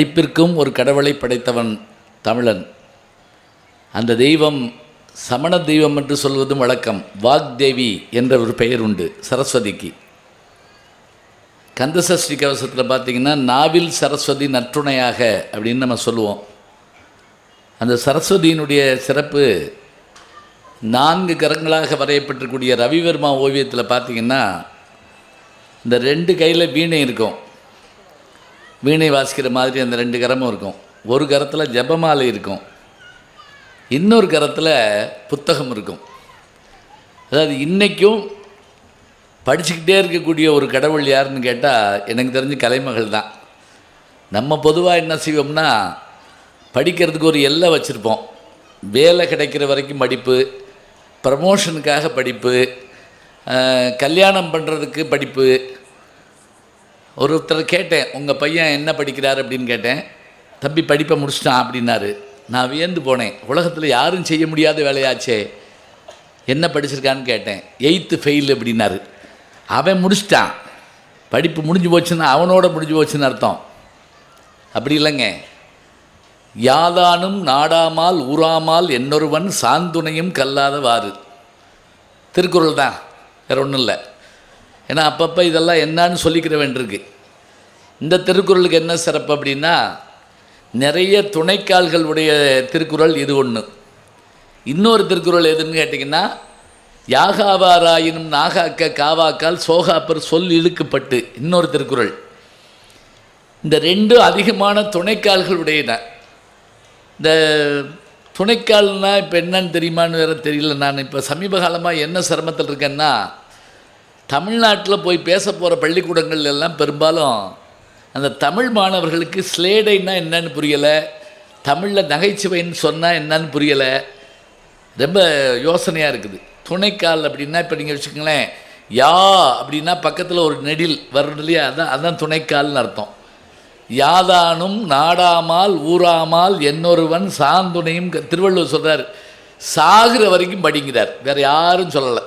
படிப்பிற்கும் ஒரு கடவுளை படைத்தவன் தமிழன் அந்த தெய்வம் சமண தெய்வம் என்று சொல்வதும் வழக்கம் வாக்தேவி என்ற ஒரு பெயர் உண்டு சரஸ்வதிக்கு கந்தசஷ்டி கவசத்தில் பார்த்தீங்கன்னா நாவில் சரஸ்வதி நற்றுணையாக அப்படின்னு நம்ம சொல்லுவோம் அந்த சரஸ்வதியினுடைய சிறப்பு நான்கு கரங்களாக வரையப்பட்டிருக்கூடிய ரவிவர்மா ஓவியத்தில் பார்த்தீங்கன்னா இந்த ரெண்டு கையில் வீணை இருக்கும் வீணை வாசிக்கிற மாதிரி அந்த ரெண்டு கரமும் இருக்கும் ஒரு கரத்தில் ஜெபமாலை இருக்கும் இன்னொரு கரத்தில் புத்தகம் இருக்கும் அதாவது இன்றைக்கும் படிச்சுக்கிட்டே இருக்கக்கூடிய ஒரு கடவுள் யாருன்னு கேட்டால் எனக்கு தெரிஞ்சு கலைமகள் தான் நம்ம பொதுவாக என்ன செய்வோம்னா படிக்கிறதுக்கு ஒரு எல்லை வச்சுருப்போம் வேலை கிடைக்கிற வரைக்கும் படிப்பு ப்ரமோஷனுக்காக படிப்பு அஹ், கல்யாணம் பண்ணுறதுக்கு படிப்பு ஒருத்தர் கேட்டேன் உங்கள் பையன் என்ன படிக்கிறார் அப்படின்னு கேட்டேன் தம்பி படிப்பை முடிச்சிட்டான் அப்படின்னாரு நான் வியந்து போனேன் உலகத்தில் யாரும் செய்ய முடியாத வேலையாச்சே என்ன படிச்சிருக்கான்னு கேட்டேன் எயித்து ஃபெயில் அப்படின்னாரு அவன் முடிச்சிட்டான் படிப்பு முடிஞ்சு போச்சுன்னா அவனோட முடிஞ்சு போச்சுன்னு அர்த்தம் அப்படி இல்லைங்க யாதானும் நாடாமால் ஊராமால் என்னொருவன் சாந்துணையும் கல்லாதவாறு திருக்குறள் தான் வேற ஒன்றும் இல்லை ஏன்னா அப்பப்போ இதெல்லாம் என்னன்னு சொல்லிக்கிற வேண்டியிருக்கு இந்த திருக்குறளுக்கு என்ன சிறப்பு அப்படின்னா நிறைய துணைக்கால்கள் உடைய திருக்குறள் இது ஒன்று இன்னொரு திருக்குறள் எதுன்னு கேட்டிங்கன்னா யாகாவாராயினும் நாகாக்க காவாக்கால் சோகாப்பர் சொல் இழுக்கப்பட்டு இன்னொரு திருக்குறள் இந்த ரெண்டும் அதிகமான துணைக்கால்கள் உடையன இந்த துணைக்கால்னா இப்போ என்னன்னு தெரியுமான்னு வேற தெரியல நான் இப்போ சமீப காலமாக என்ன சிரமத்தில் இருக்கேன்னா தமிழ்நாட்டில் போய் பேச போகிற பள்ளிக்கூடங்கள் எல்லாம் பெரும்பாலும் அந்த தமிழ் மாணவர்களுக்கு ஸ்லேடைன்னா என்னன்னு புரியலை தமிழில் நகைச்சுவைன்னு சொன்னால் என்னன்னு புரியலை ரொம்ப யோசனையாக இருக்குது துணைக்கால் அப்படின்னா இப்போ நீங்கள் வச்சுக்கோங்களேன் யா அப்படின்னா பக்கத்தில் ஒரு நெடில் வர்றது இல்லையா அதான் அதான் துணைக்கால்னு அர்த்தம் யாதானும் நாடாமால் ஊராமால் என்னொருவன் சாந்துணையும் க- திருவள்ளுவர் சொல்கிறார் சாகிற வரைக்கும் படிங்கிறார் வேற யாரும் சொல்லலை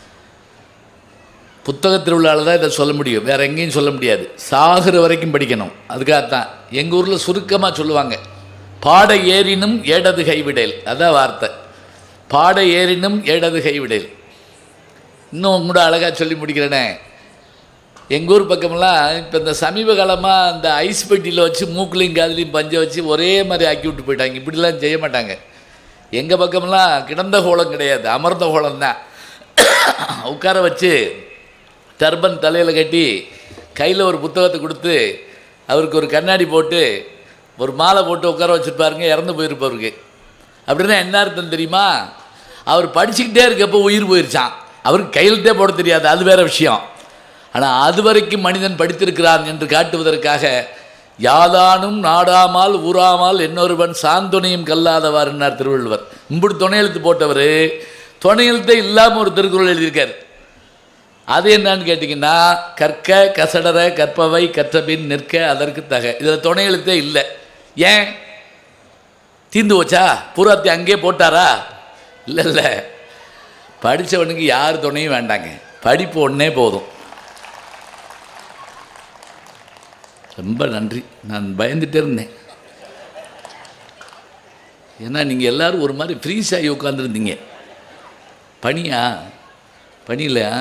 புத்தக திருவிழாவில் தான் இதை சொல்ல முடியும் வேற எங்கேயும் சொல்ல முடியாது சாகிற வரைக்கும் படிக்கணும் அதுக்காகத்தான் எங்கள் ஊரில் சுருக்கமாக சொல்லுவாங்க பாட ஏறினும் ஏடது கைவிடேல் அதான் வார்த்தை பாட ஏறினும் ஏடது கைவிடேல் இன்னும் கூட அழகாக சொல்லி முடிக்கிறேனே எங்கள் ஊர் பக்கமெல்லாம் இப்போ இந்த சமீப காலமாக இந்த ஐஸ் பெட்டியில் வச்சு மூக்குலையும் காதுலையும் பஞ்சை வச்சு ஒரே மாதிரி ஆக்கி விட்டு போயிட்டாங்க இப்படிலாம் செய்ய மாட்டாங்க எங்கள் பக்கமெல்லாம் கிடந்த கோலம் கிடையாது அமர்ந்த கோலம் தான் உட்கார வச்சு டர்பன் தலையில் கட்டி கையில் ஒரு புத்தகத்தை கொடுத்து அவருக்கு ஒரு கண்ணாடி போட்டு ஒரு மாலை போட்டு உட்கார வச்சுருப்பாருங்க இறந்து போயிருப்பவருக்கு அப்படின்னா என்ன அர்த்தம் தெரியுமா அவர் படிச்சுக்கிட்டே இருக்கப்போ உயிர் போயிருச்சான் அவருக்கு கையெழுத்தே போட தெரியாது அது வேற விஷயம் ஆனால் அது வரைக்கும் மனிதன் படித்திருக்கிறான் என்று காட்டுவதற்காக யாதானும் நாடாமால் ஊராமால் இன்னொருவன் சாந்துணையும் கல்லாதவார்னார் திருவள்ளுவர் இம்புடு துணை எழுத்து போட்டவர் துணை எழுத்தே இல்லாமல் ஒரு திருக்குறள் எழுதியிருக்கார் அது என்னன்னு கேட்டிங்கன்னா கற்க கசடர கற்பவை கற்றபின் நிற்க அதற்கு தக இதில் துணை எழுத்தே இல்லை ஏன் தீந்து போச்சா பூராத்தி அங்கேயே போட்டாரா இல்லை இல்லை படித்தவனுக்கு யார் துணையும் வேண்டாங்க படிப்பு ஒன்றே போதும் ரொம்ப நன்றி நான் பயந்துட்டே இருந்தேன் ஏன்னா நீங்கள் எல்லாரும் ஒரு மாதிரி ஃப்ரீஸ் ஆகி உட்காந்துருந்தீங்க பனியா பனியிலையா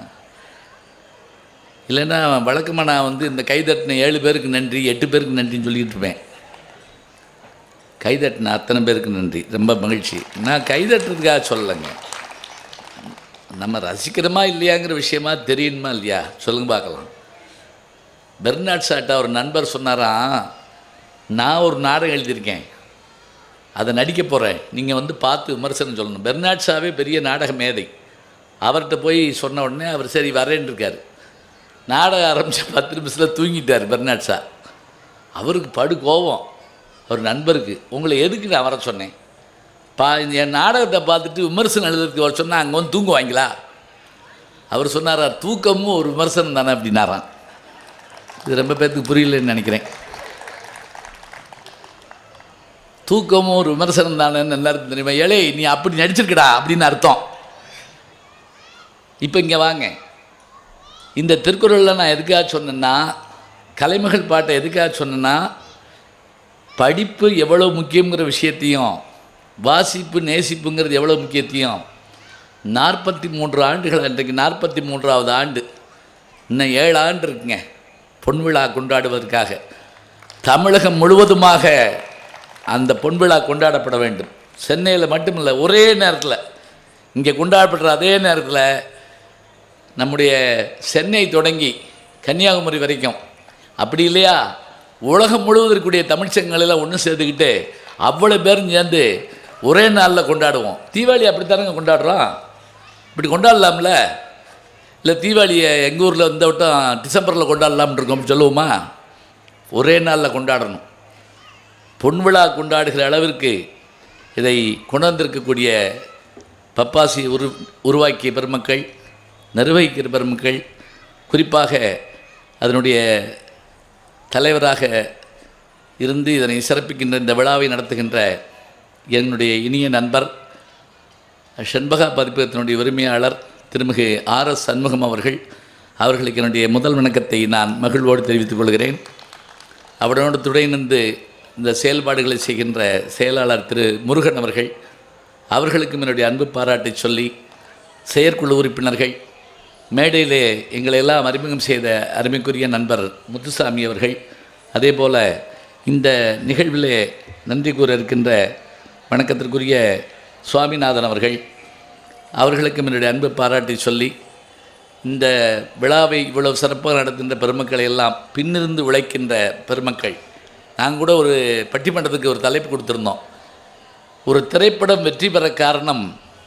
இல்லைன்னா வழக்கமாக நான் வந்து இந்த கைதட்டின ஏழு பேருக்கு நன்றி எட்டு பேருக்கு நன்றின்னு சொல்லிட்டு இருப்பேன் கைதட்டின அத்தனை பேருக்கு நன்றி ரொம்ப மகிழ்ச்சி நான் கைதட்டுறதுக்காக சொல்லலைங்க நம்ம ரசிக்கிறோமா இல்லையாங்கிற விஷயமா தெரியணுமா இல்லையா சொல்லுங்க பார்க்கலாம் பெர்னாட் சாட்டா ஒரு நண்பர் சொன்னாராம் நான் ஒரு நாடகம் எழுதியிருக்கேன் அதை நடிக்க போகிறேன் நீங்கள் வந்து பார்த்து விமர்சனம் சொல்லணும் பெர்னாட் ஷாவே பெரிய நாடக மேதை அவர்கிட்ட போய் சொன்ன உடனே அவர் சரி வரேன்னு இருக்கார் நாடகம் ஆரம்பித்த பத்து நிமிஷத்தில் தூங்கிட்டார் பெர்னாட் ஷா அவருக்கு படு கோபம் அவர் நண்பருக்கு உங்களை எதுக்கு நான் வர சொன்னேன் பா என் நாடகத்தை பார்த்துட்டு விமர்சனம் எழுதுறதுக்கு வர சொன்னால் அங்கே வந்து தூங்குவாங்களா அவர் சொன்னாரா தூக்கமும் ஒரு விமர்சனம் தானே அப்படின்னாராம் இது ரொம்ப பேர்த்துக்கு புரியலன்னு நினைக்கிறேன் தூக்கமும் ஒரு விமர்சனம் தானேன்னு எல்லாருக்கும் தெரியுமா ஏழை நீ அப்படி நடிச்சிருக்கடா அப்படின்னு அர்த்தம் இப்போ இங்கே வாங்க இந்த திருக்குறளில் நான் எதுக்காக சொன்னேன்னா கலைமகள் பாட்டை எதுக்காக சொன்னேன்னா படிப்பு எவ்வளோ முக்கியங்கிற விஷயத்தையும் வாசிப்பு நேசிப்புங்கிறது எவ்வளோ முக்கியத்தையும் நாற்பத்தி மூன்று ஆண்டுகள் இன்றைக்கு நாற்பத்தி மூன்றாவது ஆண்டு இன்னும் ஏழு ஆண்டு இருக்குங்க பொன்விழா கொண்டாடுவதற்காக தமிழகம் முழுவதுமாக அந்த பொன்விழா கொண்டாடப்பட வேண்டும் சென்னையில் மட்டுமில்லை ஒரே நேரத்தில் இங்கே கொண்டாடப்படுற அதே நேரத்தில் நம்முடைய சென்னை தொடங்கி கன்னியாகுமரி வரைக்கும் அப்படி இல்லையா உலகம் முழுவதும் இருக்கக்கூடிய தமிழ்ச்சங்கங்களெல்லாம் ஒன்று சேர்த்துக்கிட்டு அவ்வளோ பேரும் சேர்ந்து ஒரே நாளில் கொண்டாடுவோம் தீபாவளி அப்படித்தானங்க கொண்டாடுறோம் இப்படி கொண்டாடலாம்ல இல்லை தீபாவளியை எங்கள் ஊரில் இந்த வட்டம் டிசம்பரில் கொண்டாடலாம்னு இருக்கோம் சொல்லுவோமா ஒரே நாளில் கொண்டாடணும் பொன்விழா கொண்டாடுகிற அளவிற்கு இதை கொண்டு வந்திருக்கக்கூடிய பப்பாசி உரு உருவாக்கிய பெருமக்கள் நிர்வகிக்கிற பெருமக்கள் குறிப்பாக அதனுடைய தலைவராக இருந்து இதனை சிறப்பிக்கின்ற இந்த விழாவை நடத்துகின்ற என்னுடைய இனிய நண்பர் செண்பகா பதிப்பகத்தினுடைய உரிமையாளர் திருமிகு ஆர் எஸ் சண்முகம் அவர்கள் அவர்களுக்கு என்னுடைய முதல் வணக்கத்தை நான் மகிழ்வோடு தெரிவித்துக் கொள்கிறேன் அவரோடு துணையிருந்து இந்த செயல்பாடுகளை செய்கின்ற செயலாளர் திரு முருகன் அவர்கள் அவர்களுக்கும் என்னுடைய அன்பு பாராட்டை சொல்லி செயற்குழு உறுப்பினர்கள் மேடையிலே எங்களை எல்லாம் அறிமுகம் செய்த அருமைக்குரிய நண்பர் முத்துசாமி அவர்கள் அதே போல் இந்த நிகழ்விலே நன்றி கூற இருக்கின்ற வணக்கத்திற்குரிய சுவாமிநாதன் அவர்கள் அவர்களுக்கும் என்னுடைய அன்பு பாராட்டை சொல்லி இந்த விழாவை இவ்வளவு சிறப்பாக நடத்துகின்ற பெருமக்களை எல்லாம் பின்னிருந்து உழைக்கின்ற பெருமக்கள் நாங்கள் கூட ஒரு பட்டிமன்றத்துக்கு ஒரு தலைப்பு கொடுத்துருந்தோம் ஒரு திரைப்படம் வெற்றி பெற காரணம்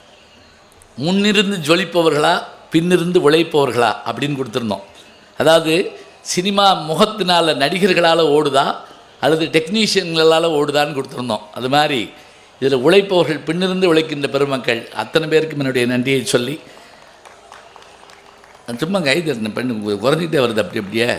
முன்னிருந்து ஜொலிப்பவர்களா பின்னிருந்து உழைப்பவர்களா அப்படின்னு கொடுத்துருந்தோம் அதாவது சினிமா முகத்தினால் நடிகர்களால் ஓடுதா அல்லது டெக்னீஷியன்களால் ஓடுதான்னு கொடுத்துருந்தோம் அது மாதிரி இதில் உழைப்பவர்கள் பின்னிருந்து உழைக்கின்ற பெருமக்கள் அத்தனை பேருக்கும் என்னுடைய நன்றியை சொல்லி நான் சும்மா கை தட்டின பெண்ணு குறைஞ்சிட்டே வருது அப்படி அப்படியே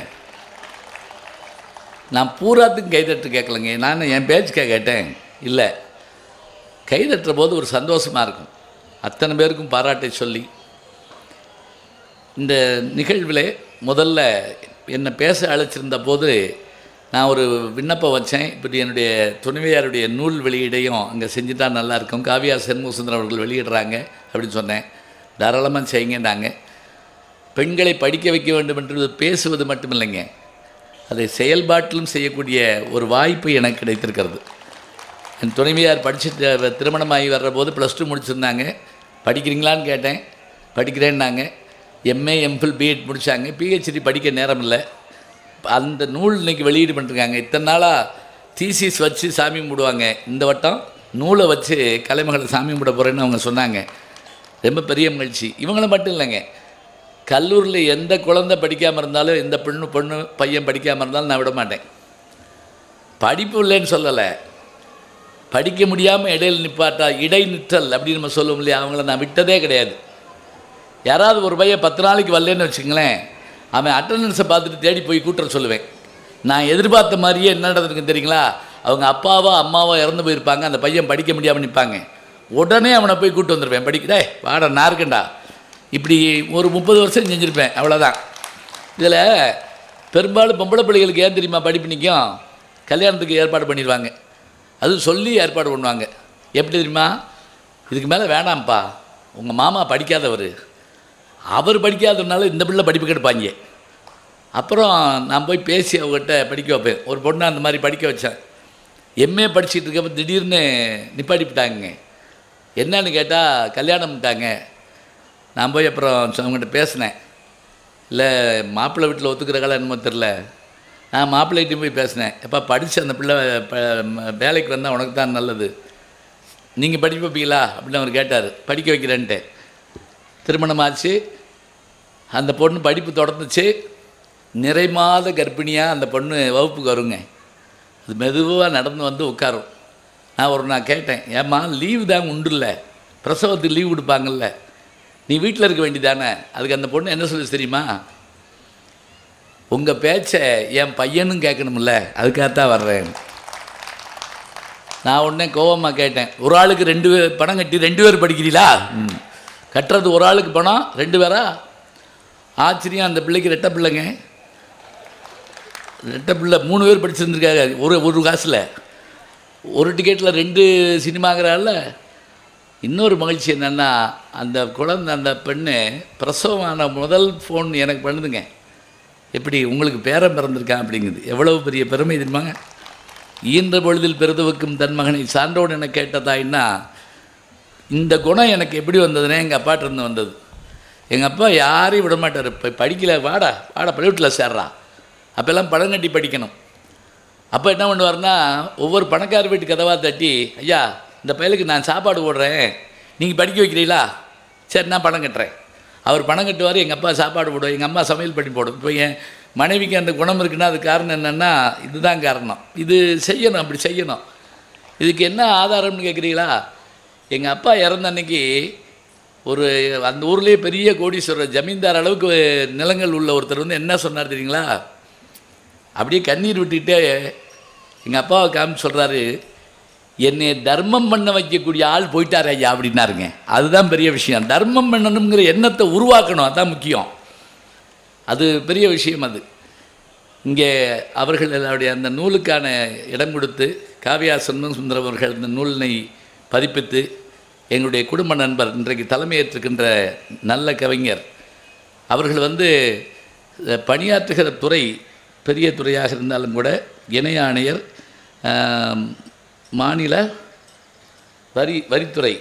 நான் பூராத்துக்கும் கை தட்டு கேட்கலங்க நான் என் பேச்சுக்கா கேட்டேன் இல்லை கை தட்டுற போது ஒரு சந்தோஷமாக இருக்கும் அத்தனை பேருக்கும் பாராட்டை சொல்லி இந்த நிகழ்வில் முதல்ல என்னை பேச அழைச்சிருந்த போது நான் ஒரு விண்ணப்பம் வச்சேன் இப்படி என்னுடைய துணைவியாருடைய நூல் வெளியீடையும் அங்கே செஞ்சுட்டா நல்லாயிருக்கும் காவியா சென்முகசுந்தரம் அவர்கள் வெளியிடுறாங்க அப்படின்னு சொன்னேன் தாராளமாக செய்யுங்கன்னாங்க பெண்களை படிக்க வைக்க வேண்டும் என்று பேசுவது மட்டும் இல்லைங்க அதை செயல்பாட்டிலும் செய்யக்கூடிய ஒரு வாய்ப்பு எனக்கு கிடைத்திருக்கிறது என் துணைவியார் படிச்சுட்டு திருமணமாகி வர்ற போது ப்ளஸ் டூ முடிச்சிருந்தாங்க படிக்கிறீங்களான்னு கேட்டேன் படிக்கிறேன்னாங்க எம்ஏ எம்ஃபில் பிஎட் முடித்தாங்க பிஹெச்டி படிக்க நேரம் இல்லை அந்த நூல் இன்னைக்கு வெளியீடு பண்ணிருக்காங்க இத்தனை நாளாக தீசிஸ் வச்சு சாமி கும்பிடுவாங்க இந்த வட்டம் நூலை வச்சு கலைமகளை சாமி கும்பிட போகிறேன்னு அவங்க சொன்னாங்க ரொம்ப பெரிய மகிழ்ச்சி இவங்களும் மட்டும் இல்லைங்க கல்லூரியில் எந்த குழந்தை படிக்காமல் இருந்தாலும் எந்த பெண்ணு பொண்ணு பையன் படிக்காமல் இருந்தாலும் நான் விட மாட்டேன் படிப்பு இல்லைன்னு சொல்லலை படிக்க முடியாமல் இடையில் நிப்பாட்டா இடை நிற்றல் அப்படின்னு நம்ம சொல்லுவோம் இல்லையா அவங்கள நான் விட்டதே கிடையாது யாராவது ஒரு பையன் பத்து நாளைக்கு வரலன்னு வச்சுங்களேன் அவன் அட்டண்டன்ஸை பார்த்துட்டு தேடி போய் கூட்டுற சொல்லுவேன் நான் எதிர்பார்த்த மாதிரியே என்ன நடந்திருக்கு தெரியுங்களா அவங்க அப்பாவோ அம்மாவோ இறந்து போயிருப்பாங்க அந்த பையன் படிக்க முடியாமல் நிற்பாங்க உடனே அவனை போய் கூட்டு வந்துடுவேன் படிக்கிறே வாடா நான் இருக்கேன்டா இப்படி ஒரு முப்பது வருஷம் செஞ்சுருப்பேன் அவ்வளோதான் இதில் பெரும்பாலும் பொம்பளை பிள்ளைகளுக்கு ஏன் தெரியுமா படிப்பு நிற்கும் கல்யாணத்துக்கு ஏற்பாடு பண்ணிடுவாங்க அது சொல்லி ஏற்பாடு பண்ணுவாங்க எப்படி தெரியுமா இதுக்கு மேலே வேணாம்ப்பா உங்கள் மாமா படிக்காதவர் அவர் படிக்காததுனால இந்த பிள்ளை படிப்பு கெடுப்பாங்க அப்புறம் நான் போய் பேசி அவங்ககிட்ட படிக்க வைப்பேன் ஒரு பொண்ணை அந்த மாதிரி படிக்க வச்சேன் எம்ஏ படிச்சுட்டு இருக்கப்ப திடீர்னு நிப்பாட்டிவிட்டாங்க என்னன்னு கேட்டால் கல்யாணம் பண்ணிட்டாங்க நான் போய் அப்புறம் அவங்ககிட்ட பேசினேன் இல்லை மாப்பிள்ளை வீட்டில் ஒத்துக்கிற காலம் என்னமோ தெரில நான் மாப்பிள்ளைகிட்டையும் போய் பேசினேன் எப்போ படித்து அந்த பிள்ளை ப- ம- வேலைக்கு வந்தால் உனக்கு தான் நல்லது நீங்கள் படிக்க வைப்பீங்களா அப்படின்னு அவர் கேட்டார் படிக்க வைக்கிறேன்ட்டு திருமணமாச்சு அந்த பொண்ணு படிப்பு தொடர்ந்துச்சு நிறை மாத கர்ப்பிணியாக அந்த பொண்ணு வகுப்புக்கு வருங்க அது மெதுவாக நடந்து வந்து உட்காரும் நான் ஒரு நான் கேட்டேன் ஏம்மா லீவு தான் உண்டு இல்லை பிரசவத்துக்கு லீவு கொடுப்பாங்கல்ல நீ வீட்டில் இருக்க வேண்டியதானே அதுக்கு அந்த பொண்ணு என்ன சொல்லி தெரியுமா உங்கள் பேச்சை என் பையனும் கேட்கணும்ல அதுக்காகத்தான் வர்றேன் நான் உடனே கோவமாக கேட்டேன் ஒரு ஆளுக்கு ரெண்டு பேர் பணம் கட்டி ரெண்டு பேர் படிக்கிறீங்களா ம். கட்டுறது ஒரு ஆளுக்கு பணம் ரெண்டு பேரா ஆச்சரியம் அந்த பிள்ளைக்கு ரெட்டை பிள்ளைங்க ரெட்டை பிள்ளை மூணு பேர் படிச்சிருந்துருக்காங்க ஒரு ஒரு காசில் ஒரு டிக்கெட்டில் ரெண்டு சினிமாங்கிறால இன்னொரு மகிழ்ச்சி என்னென்னா அந்த குழந்தை அந்த பெண்ணு பிரசவமான முதல் ஃபோன் எனக்கு பண்ணுதுங்க எப்படி உங்களுக்கு பேரன் பிறந்திருக்கான் அப்படிங்குது எவ்வளவு பெரிய பெருமை தெரியுமாங்க ஈன்ற பொழுதில் பெருதுவுக்கும் தன் மகனை சான்றோடு என கேட்ட தாய்னா இந்த குணம் எனக்கு எப்படி வந்ததுன்னா எங்கள் அப்பாட்ட இருந்து வந்தது எங்கள் அப்பா யாரையும் விட மாட்டார் இப்போ படிக்கல வாடா வாடா பள்ளிக்கூட்டில் சேர்றா அப்போல்லாம் படம் கட்டி படிக்கணும் அப்போ என்ன பண்ணுவார்னா ஒவ்வொரு பணக்கார வீட்டு கதவாக தட்டி ஐயா இந்த பயலுக்கு நான் சாப்பாடு போடுறேன் நீங்கள் படிக்க வைக்கிறீங்களா சரி நான் பணம் கட்டுறேன் அவர் பணம் கட்டுவார் எங்கள் அப்பா சாப்பாடு போடுவார் எங்கள் அம்மா சமையல் பண்ணி போடும் இப்போ என் மனைவிக்கு அந்த குணம் இருக்குன்னா அது காரணம் என்னென்னா இதுதான் காரணம் இது செய்யணும் அப்படி செய்யணும் இதுக்கு என்ன ஆதாரம்னு கேட்குறீங்களா எங்கள் அப்பா இறந்த அன்னைக்கு ஒரு அந்த ஊர்லேயே பெரிய கோடீஸ்வரர் ஜமீன்தார் அளவுக்கு நிலங்கள் உள்ள ஒருத்தர் வந்து என்ன சொன்னார் தெரியுங்களா அப்படியே கண்ணீர் விட்டுக்கிட்டே எங்கள் அப்பாவை காமிச்சு சொல்கிறாரு என்னை தர்மம் பண்ண வைக்கக்கூடிய ஆள் போயிட்டார் ஐயா அப்படின்னாருங்க அதுதான் பெரிய விஷயம் தர்மம் பண்ணணுங்கிற எண்ணத்தை உருவாக்கணும் அதான் முக்கியம் அது பெரிய விஷயம் அது இங்கே அவர்கள் அவருடைய அந்த நூலுக்கான இடம் கொடுத்து காவியா சண்முக சுந்தரம் அவர்கள் அந்த நூலினை பதிப்பித்து எங்களுடைய குடும்ப நண்பர் இன்றைக்கு தலைமையேற்றுக்கின்ற நல்ல கவிஞர் அவர்கள் வந்து அஹ், பணியாற்றுகிற துறை பெரிய துறையாக இருந்தாலும் கூட இணை ஆணையர் ஆம், மாநில வரி வரித்துறை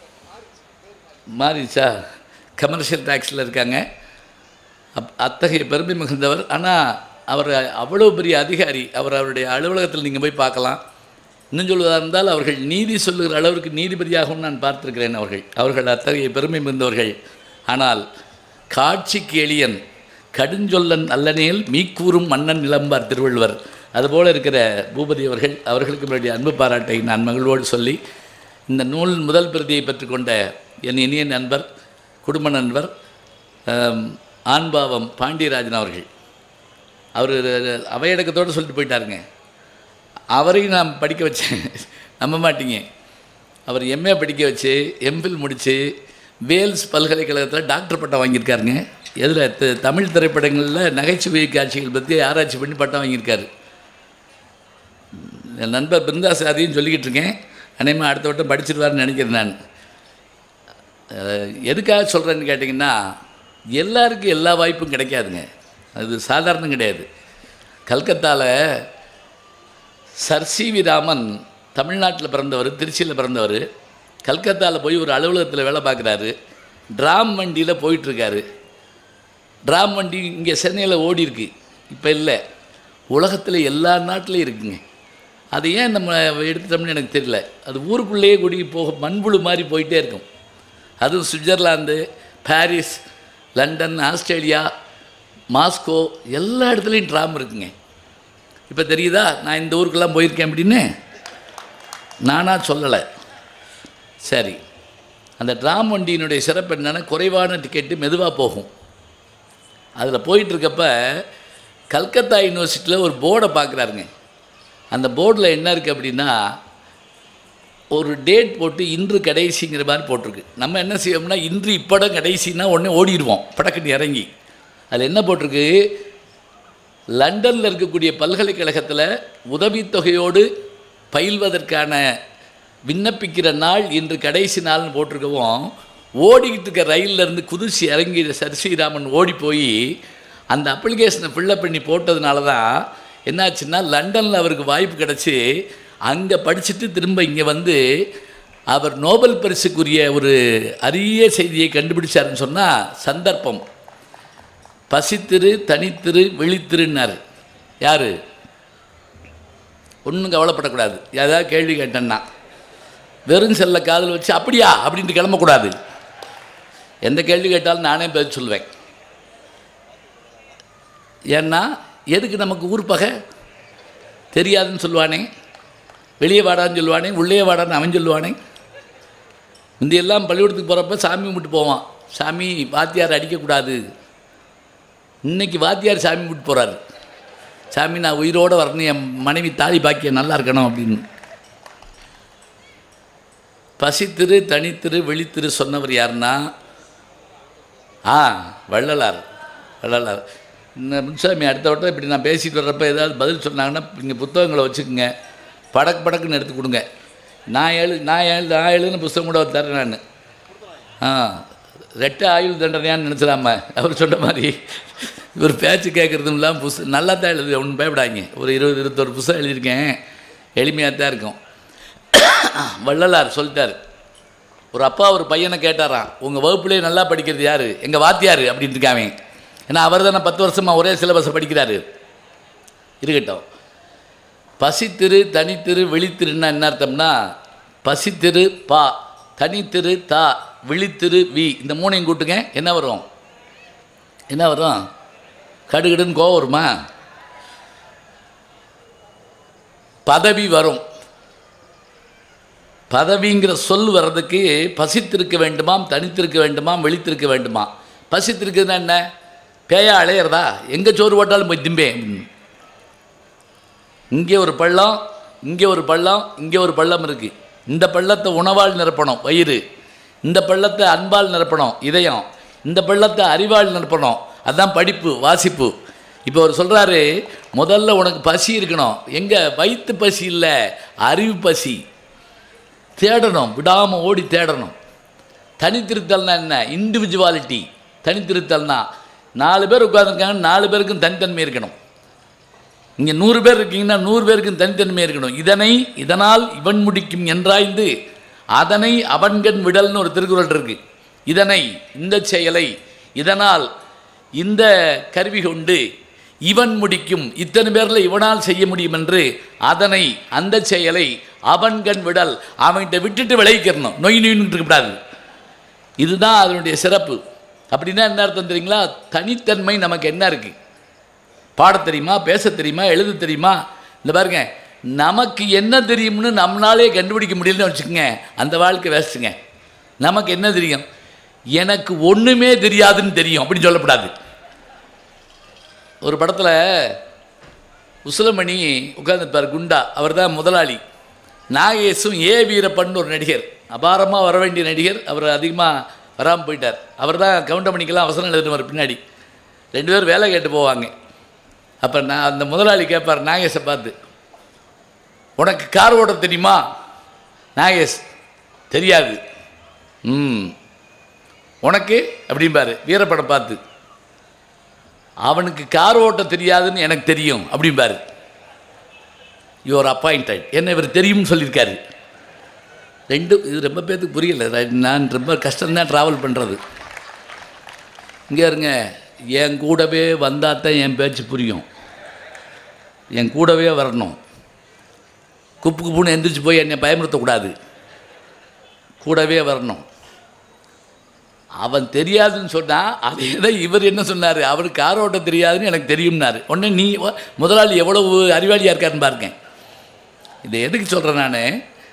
மாறிச்சா கமர்ஷியல் டேக்ஸில் இருக்காங்க அப் அத்தகைய பெருமை மிகுந்தவர் ஆனால் அவர் அவ்வளோ பெரிய அதிகாரி அவர் அவருடைய அலுவலகத்தில் நீங்கள் போய் பார்க்கலாம் இன்னும் சொல்வதாக இருந்தால் அவர்கள் நீதி சொல்லுகிற அளவிற்கு நீதிபதியாகவும் நான் பார்த்திருக்கிறேன் அவர்கள் அவர்கள் அத்தகைய பெருமை மிகுந்தவர்கள் ஆனால் காட்சிக்கு எளியன் கடுஞ்சொல்லன் அல்லனேல் மீக்கூறும் மன்னன் நிலம்பார் திருவள்ளுவர் அதுபோல் இருக்கிற பூபதி அவர்கள் அவர்களுக்கு என்னுடைய அன்பு பாராட்டை நான் மகிழ்வோடு சொல்லி இந்த நூல் முதல் பிரதியை பெற்றுக்கொண்ட என் இனிய நண்பர் குடும்ப நண்பர் ஆம், ஆண்பாவம் பாண்டியராஜன் அவர்கள் அவர் அவையடக்கத்தோடு சொல்லிட்டு போயிட்டாருங்க அவரையும் நான் படிக்க வச்சேன் நம்ப மாட்டீங்க அவர் எம்ஏ படிக்க வச்சு எம்ஃபில் முடித்து வேல்ஸ் பல்கலைக்கழகத்தில் டாக்டர் பட்டம் வாங்கியிருக்காருங்க எதில் தமிழ் திரைப்படங்களில் நகைச்சுவை காட்சிகள் பற்றி ஆராய்ச்சி பண்ணி பட்டம் வாங்கியிருக்காரு என் நண்பர் பிருந்தாஸ் அதையும் சொல்லிக்கிட்டு இருக்கேன் அநேகமாக அடுத்த வட்டம் படிச்சிருவாருன்னு நினைக்கிறேன் நான் அஹ், எதுக்காக சொல்கிறேன்னு கேட்டிங்கன்னா எல்லாருக்கும் எல்லா வாய்ப்பும் கிடைக்காதுங்க அது சாதாரணம் கிடையாது கல்கத்தாவில் சர் சி வி ராமன் தமிழ்நாட்டில் பிறந்தவர் திருச்சியில் பிறந்தவர் கல்கத்தாவில் போய் ஒரு அலுவலகத்தில் வேலை பார்க்குறாரு ட்ராம் வண்டியில் போயிட்டுருக்காரு ட்ராம் வண்டி இங்கே சென்னையில் ஓடி இருக்கு இப்போ இல்லை உலகத்தில் எல்லா நாட்டிலையும் இருக்குங்க அது ஏன் நம்ம எடுத்துட்டோம்னு எனக்கு தெரியல அது ஊருக்குள்ளேயே கூடி போக மண்புழு மாதிரி போயிட்டே இருக்கும் அதுவும் Switzerland Paris London Australia Moscow எல்லா இடத்துலையும் ட்ராம் இருக்குங்க இப்போ தெரியுதா நான் இந்த ஊருக்கெல்லாம் போயிருக்கேன் அப்படின்னு நானாக சொல்லலை சரி அந்த ட்ராம் வண்டியினுடைய சிறப்பு என்னென்னா குறைவான டிக்கெட்டு மெதுவாக போகும் அதில் போயிட்டுருக்கப்ப கல்கத்தா யூனிவர்சிட்டியில் ஒரு போர்டை பார்க்குறாருங்க அந்த போர்டில் என்ன இருக்குது அப்படின்னா ஒரு டேட் போட்டு இன்று கடைசிங்கிற மாதிரி போட்டிருக்கு நம்ம என்ன செய்வோம்னா இன்று இப்படம் கடைசின்னா உடனே ஓடிடுவோம் படக்குன்னு இறங்கி அதில் என்ன போட்டிருக்கு லண்டனில் இருக்கக்கூடிய பல்கலைக்கழகத்தில் உதவித்தொகையோடு பயில்வதற்கான விண்ணப்பிக்கிற நாள் இன்று கடைசி நாள்னு போட்டிருக்கவும் ஓடிக்கிட்டு இருக்க ரயில்ல இருந்து குதிச்சு இறங்கி சர் ஸ்ரீராமன் ஓடி போய் அந்த அப்ளிகேஷனை ஃபில்லப் பண்ணி போட்டதுனால தான் என்னாச்சுன்னா லண்டனில் அவருக்கு வாய்ப்பு கிடச்சி அங்கே படிச்சுட்டு திரும்ப இங்கே வந்து அவர் நோபல் பரிசுக்குரிய ஒரு அரிய செய்தியை கண்டுபிடிச்சாருன்னு சொன்னால் சந்தர்ப்பம் பசித்திரு தனித்திரு விழித்திருன்னாரு யார் ஒன்றும் கவலைப்படக்கூடாது ஏதாவது கேள்வி கேட்டேன்னா வெறும் செல்ல காதில் வச்சு அப்படியா அப்படின்ட்டு கிளம்பக்கூடாது எந்த கேள்வி கேட்டாலும் நானே பதில் சொல்லுவேன் ஏன்னா எதுக்கு நமக்கு ஊர் பகை தெரியாதுன்னு சொல்லுவானே வெளியே வாடான்னு சொல்லுவானே உள்ளே வாடான்னு அவன் சொல்லுவானே முந்தியெல்லாம் பள்ளிக்கூடத்துக்கு போகிறப்ப சாமி கும்பிட்டு போவான் சாமி வாத்தியார் அடிக்கக்கூடாது இன்னைக்கு வாத்தியார் சாமி கும்பிட்டு போகிறாரு சாமி நான் உயிரோடு வரணும் என் மனைவி தாலி பாக்கியம் நல்லா இருக்கணும் அப்படின்னு பசித்திரு தனித்திரு விழித்திரு சொன்னவர் யாருன்னா ஆ வள்ளலார் வள்ளலார் இந்த முன்சாமி அடுத்த வட்டம் இப்படி நான் பேசிட்டு வர்றப்ப ஏதாவது பதில் சொன்னாங்கன்னா இங்கே புத்தகங்களை வச்சுக்கோங்க படக்கு படக்குன்னு எடுத்து கொடுங்க நான் எழு நான் எழு நான் எழுதுன புஸ்தகம் கூட தரேன் நான் ஆ ரெட்டை ஆயுள் தண்டனையான்னு நினச்சிடாம அவர் சொன்ன மாதிரி இவர் பேச்சு கேட்குறதும் இல்லாமல் புஸ்தகம் நல்லா தான் எழுது ஒன்றும் பயப்படாதீங்க ஒரு இருபது இருபத்தொரு புஸ்தகம் எழுதியிருக்கேன் எளிமையாக தான் இருக்கும் வள்ளலார் சொல்லிட்டார் ஒரு அப்பா ஒரு பையனை கேட்டாராம் உங்கள் வகுப்புலேயே நல்லா படிக்கிறது யார் எங்கள் வாத்தியார் அப்படின்னு இருக்காங்க ஏன்னா அவர் தானே பத்து வருஷமாக ஒரே சிலபஸை படிக்கிறாரு இருக்கட்டும் பசித்திரு தனித்திரு விழித்திருன்னா என்ன அர்த்தம்னா பசித்திரு பா தனித்திரு தா விழித்திரு வி இந்த மூணையும் கூட்டுங்க என்ன வரும் என்ன வரும் கடுகடுன்னு கோவம் வருமா பதவி வரும் பதவிங்கிற சொல் வர்றதுக்கு பசித்திருக்க வேண்டுமாம் தனித்திருக்க வேண்டுமாம் விழித்திருக்க வேண்டுமா பசித்திருக்குதுன்னா என்ன பேயா அலையிறதா எங்கே சோறு போட்டாலும் போய் திம்பேன் அப்படின்னு. இங்கே ஒரு பள்ளம் இங்கே ஒரு பள்ளம் இங்கே ஒரு பள்ளம் இருக்குது இந்த பள்ளத்தை உணவால் நிரப்பணும் வயிறு இந்த பள்ளத்தை அன்பால் நிரப்பணும் இதயம் இந்த பள்ளத்தை அறிவால் நிரப்பணும் அதான் படிப்பு வாசிப்பு இப்போ அவர் சொல்கிறாரு முதல்ல உனக்கு பசி இருக்கணும் எங்கே வயிற்று பசி இல்லை அறிவு பசி தேடணும் விடாமல் ஓடி தேடணும் தனித்திருத்தல்னா என்ன இண்டிவிஜுவாலிட்டி தனித்திருத்தல்னா நாலு பேர் உட்காந்துருக்காங்க நாலு பேருக்கும் தனித்தன்மை இருக்கணும் இங்கே நூறு பேர் இருக்கீங்கன்னா நூறு பேருக்கும் தனித்தன்மை இருக்கணும் இதனை இதனால் இவன் முடிக்கும் என்றாய்ந்து அதனை அவன்கண் விடல்னு ஒரு திருக்குறள் இருக்கு இதனை இந்த செயலை இதனால் இந்த கருவி கொண்டு இவன் முடிக்கும் இத்தனை பேரில் இவனால் செய்ய முடியும் என்று அதனை அந்த செயலை அவன்கண் விடல் அவன்கிட்ட விட்டுட்டு விளைவிக்கிறணும் நொய் நொயின்னு இருக்கக்கூடாது இதுதான் அதனுடைய சிறப்பு அப்படின்னா என்ன அர்த்தம் தெரியுங்களா தனித்தன்மை நமக்கு என்ன இருக்குது பாடத் தெரியுமா பேச தெரியுமா எழுத தெரியுமா இந்த பாருங்க நமக்கு என்ன தெரியும்னு நம்மளாலே கண்டுபிடிக்க முடியலன்னு வச்சுக்கோங்க அந்த வாழ்க்கை வேஸ்ட்டுங்க நமக்கு என்ன தெரியும் எனக்கு ஒன்றுமே தெரியாதுன்னு தெரியும் அப்படின்னு சொல்லக்கூடாது ஒரு படத்தில் உசுலமணி உட்கார்ந்துருப்பார் குண்டா அவர் தான் முதலாளி நாகேஷும் ஏ வீரப்பன் ஒரு நடிகர் அபாரமாக வர வேண்டிய நடிகர் அவர் அதிகமாக வராமல் போயிட்டார் அவர் தான் கவுண்டமணிக்கெல்லாம் அவசரம் எழுதுனவர் பின்னாடி ரெண்டு பேரும் வேலை கேட்டு போவாங்க அப்போ நான் அந்த முதலாளி கேட்பார் நாகேஷை பார்த்து உனக்கு கார் ஓட்ட தெரியுமா நாகேஷ் தெரியாது ம் உனக்கு அப்படிம்பாரு வீரப்படம் பார்த்து அவனுக்கு கார் ஓட்ட தெரியாதுன்னு எனக்கு தெரியும் அப்படிம்பாரு யுவர் அப்பாயிண்டட் என்ன இவர் தெரியும்னு சொல்லியிருக்காரு ரெண்டு இது ரொம்ப பேருக்கு புரியல நான் ரொம்ப கஷ்டம்தான் ட்ராவல் பண்ணுறது இங்கே இருங்க என் கூடவே வந்தால் தான் என் பேச்சு புரியும் என் கூடவே வரணும் குப்பு குப்புன்னு எந்திரிச்சு போய் என்னை பயமுறுத்தக்கூடாது கூடவே வரணும் அவன் தெரியாதுன்னு சொன்னால் அதே தான் இவர் என்ன சொன்னார் அவருக்கு கார் ஓட்ட தெரியாதுன்னு எனக்கு தெரியும்னாரு உடனே நீ வ- முதலாளி எவ்வளவு அறிவாளியாக இருக்காருன்னு பாருங்க இதை எதுக்கு சொல்கிறேன் நான்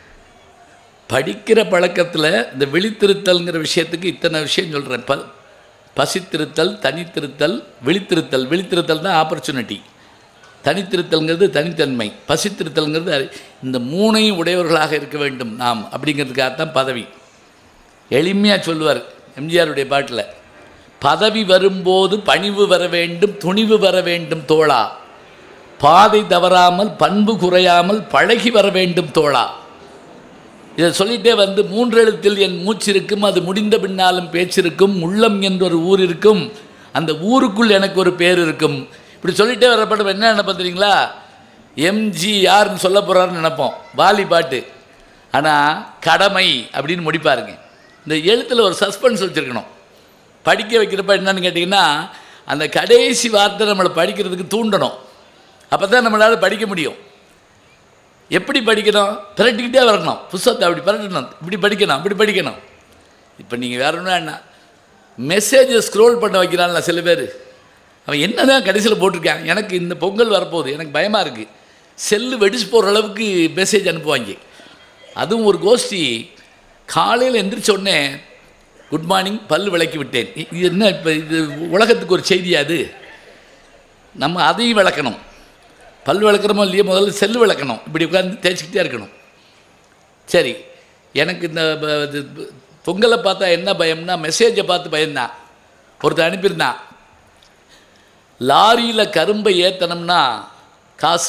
படிக்கிற பழக்கத்தில் இந்த விழித்திருத்தல்ங்கிற விஷயத்துக்கு இத்தனை விஷயம் சொல்கிறேன் ப பசித்திருத்தல் தனித்திருத்தல் விழித்திருத்தல் விழித்திருத்தல் தான் ஆப்பர்ச்சுனிட்டி தனித்திருத்தல்ங்கிறது தனித்தன்மை பசித்திருத்தல்ங்கிறது அறி- இந்த மூணையும் உடையவர்களாக இருக்க வேண்டும் நாம் அப்படிங்கிறதுக்காகத்தான் பதவி எளிமையாக சொல்லுவார் எம்ஜிஆருடைய பாட்டில் பதவி வரும்போது பணிவு வர வேண்டும் துணிவு வர வேண்டும் தோழா பாதை தவறாமல் பண்பு குறையாமல் பழகி வர வேண்டும் தோழா இதை சொல்லிட்டே வந்து மூன்றெழுத்தில் என் மூச்சிருக்கும் அது முடிந்த பின்னாலும் பேச்சிருக்கும் உள்ளம் என்றொரு ஊர் இருக்கும் அந்த ஊருக்குள் எனக்கு ஒரு பேர் இருக்கும் இப்படி சொல்லிட்டே வர படம் என்ன நினைப்போம் தெரியுங்களா எம்ஜி யாருன்னு சொல்ல போகிறாருன்னு நினைப்போம் வாலி பாட்டு ஆனால் கடமை அப்படின்னு முடிப்பாருங்க இந்த எழுத்தில் ஒரு சஸ்பென்ஸ் வச்சுருக்கணும் படிக்க வைக்கிறப்ப என்னன்னு கேட்டிங்கன்னா அந்த கடைசி வார்த்தை நம்மளை படிக்கிறதுக்கு தூண்டணும் அப்போ தான் நம்மளால் படிக்க முடியும் எப்படி படிக்கணும் பிரட்டிக்கிட்டே வரணும் புஸ்தகத்தை அப்படி பிரட்டணும் இப்படி படிக்கணும் அப்படி படிக்கணும் இப்போ நீங்கள் வேற ஒன்றும் என்ன மெசேஜை ஸ்க்ரோல் பண்ண வைக்கிறான்ல சில பேர் அவன் என்ன தான் கடைசியில் போட்டிருக்கான் எனக்கு இந்த பொங்கல் வரப்போகுது எனக்கு பயமாக இருக்குது செல்லு வெடிச்சு போகிற அளவுக்கு மெசேஜ் அனுப்புவாங்க அதுவும் ஒரு கோஷ்டி காலையில் எந்திரிச்ச உடனே குட் மார்னிங் பல் விளக்கி விட்டேன் இ- இது என்ன இப்போ இது உலகத்துக்கு ஒரு செய்தியா அது நம்ம அதையும் விளக்கணும் பல் விளக்குறோமோ இல்லையோ முதல்ல செல்லு விளக்கணும் இப்படி உட்காந்து தேய்ச்சிக்கிட்டே இருக்கணும் சரி எனக்கு இந்த ப- இது ப- பொங்கலை பார்த்தா என்ன பயம்னா மெசேஜை பார்த்து பயந்தான் ஒருத்தர் அனுப்பியிருந்தான் லாரியில் கரும்பை ஏற்றணும்னா காசு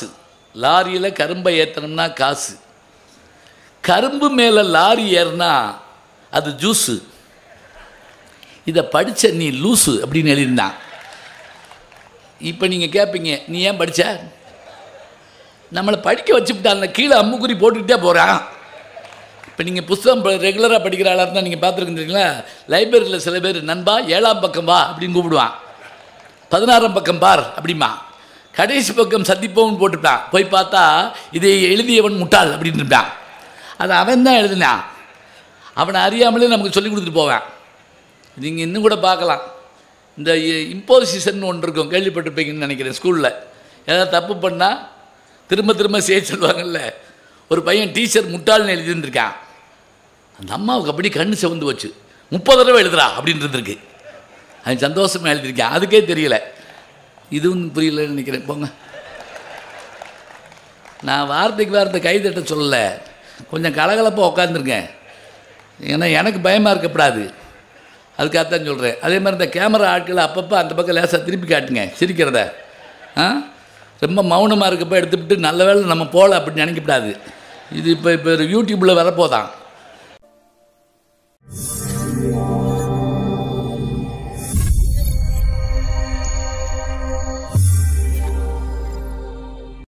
லாரியில் கரும்பை ஏற்றணும்னா காசு கரும்பு மேலே லாரி ஏறினா அது ஜூஸு இதை படித்த நீ லூசு அப்படின்னு எழுதியிருந்தான் இப்போ நீங்கள் கேட்பீங்க நீ ஏன் படித்த நம்மளை படிக்க வச்சுவிட்டாங்க கீழே அம்முக்குறி போட்டுக்கிட்டே போகிறான் இப்போ நீங்கள் புஸ்தகம் ரெகுலராக படிக்கிற ஆளாக இருந்தால் நீங்கள் பார்த்துருக்கீங்களா லைப்ரரியில் சில பேர் நண்பா ஏழாம் பக்கம் வா அப்படின்னு கூப்பிடுவான் பதினாறாம் பக்கம் பார் அப்படிமா கடைசி பக்கம் சந்திப்போம்னு போட்டுட்டான் போய் பார்த்தா இதை எழுதியவன் முட்டாள் அப்படின்னு இருப்பான் அது அவன் தான் எழுதினான் அவனை அறியாமலே நமக்கு சொல்லி கொடுத்துட்டு போவேன் நீங்கள் இன்னும் கூட பார்க்கலாம் இந்த இம்போசிஷன் ஒன்று இருக்கும் கேள்விப்பட்டிருப்பீங்கன்னு நினைக்கிறேன் ஸ்கூலில் ஏதாவது தப்பு பண்ணால் திரும்ப திரும்ப செய்ய சொல்லுவாங்கல்ல ஒரு பையன் டீச்சர் முட்டாள்னு எழுதியிருந்திருக்கான் அந்த அம்மாவுக்கு அப்படி கண்ணு சிவந்து வச்சு முப்பது தடவை எழுதுறா அப்படின்னு இருந்திருக்கு அவன் சந்தோஷமாக எழுதியிருக்கேன் அதுக்கே தெரியல இதுவும் புரியலன்னு நினைக்கிறேன் போங்க நான் வார்த்தைக்கு வார்த்தை கைதட்ட சொல்லலை கொஞ்சம் கலகலப்பாக உட்காந்துருக்கேன் ஏன்னா எனக்கு பயமாக இருக்கக்கூடாது அதுக்காகத்தான் சொல்கிறேன் அதே மாதிரி இந்த கேமரா ஆட்களை அப்பப்போ அந்த பக்கம் லேசாக திருப்பி காட்டுங்க சிரிக்கிறத ஆ ரொம்ப மௌனமாக இருக்கப்போ எடுத்துவிட்டு நல்ல வேளை நம்ம போகல அப்படின்னு நினைக்கக்கூடாது இது இப்போ இப்போ யூடியூப்பில் வரப்போதான்